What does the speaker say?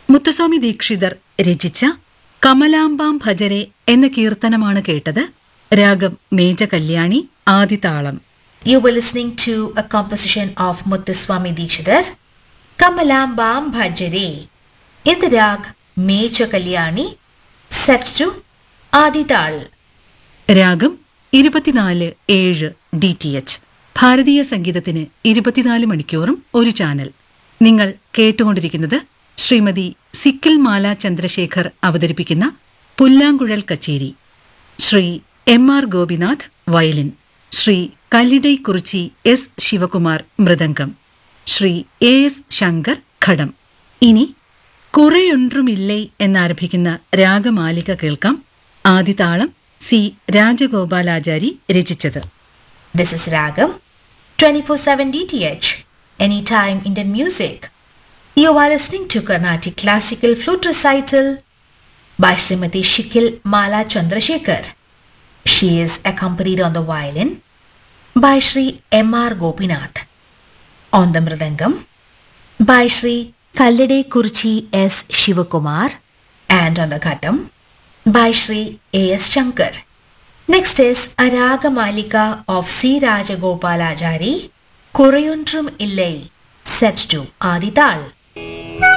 മുത്തുസ്വാമി ദീക്ഷിതർ രചിച്ച കമലാംബാം ഭജരെ എന്ന കീർത്തനമാണ് കേട്ടത് രാഗം മേജ Kalyani ആദിതാളം You were listening to a composition of Muthuswami Dikshidhar, Kamalambam Bhajare, in the rag Mecha Kalyani, set to Adidal. രാഗം ഇരുപത്തിനാല് ഏഴ് ഡി ടി എച്ച് ഭാരതീയ സംഗീതത്തിന് ഇരുപത്തിനാല് മണിക്കൂറും ഒരു ചാനൽ നിങ്ങൾ കേട്ടുകൊണ്ടിരിക്കുന്നത് ശ്രീമതി സിക്കിൽ മാല ചന്ദ്രശേഖർ അവതരിപ്പിക്കുന്ന പുല്ലാങ്കുഴൽ കച്ചേരി ശ്രീ എം ആർ ഗോപിനാഥ് വയലിൻ ശ്രീ കല്ലിടൈ കുറിച്ചി എസ് ശിവകുമാർ മൃദംഗം ശ്രീ എ എസ് ശങ്കർ ഘടം ഇനി കുറെയൊன்றுമില്ലേ എന്നാരംഭിക്കുന്ന രാഗമാലിക കേൾക്കാം ആദിതാളം സി രാജഗോപാലാചാരി രചിച്ചത് This is Ragam 24/7 DTH, anytime Indian music. You are listening to Carnatic classical flute recital by Srimati Shikil Mala Chandrasekhar. She is accompanied on the violin by Sri M. R. Gopinath. On the mridangam by Sri Kallide Kurchi S. Shivakumar and on the ghatam by Sri A. S. Shankar. Next is a Raga Malika of C. Rajagopalachari, Kurayuntrum Illai, set to Adital.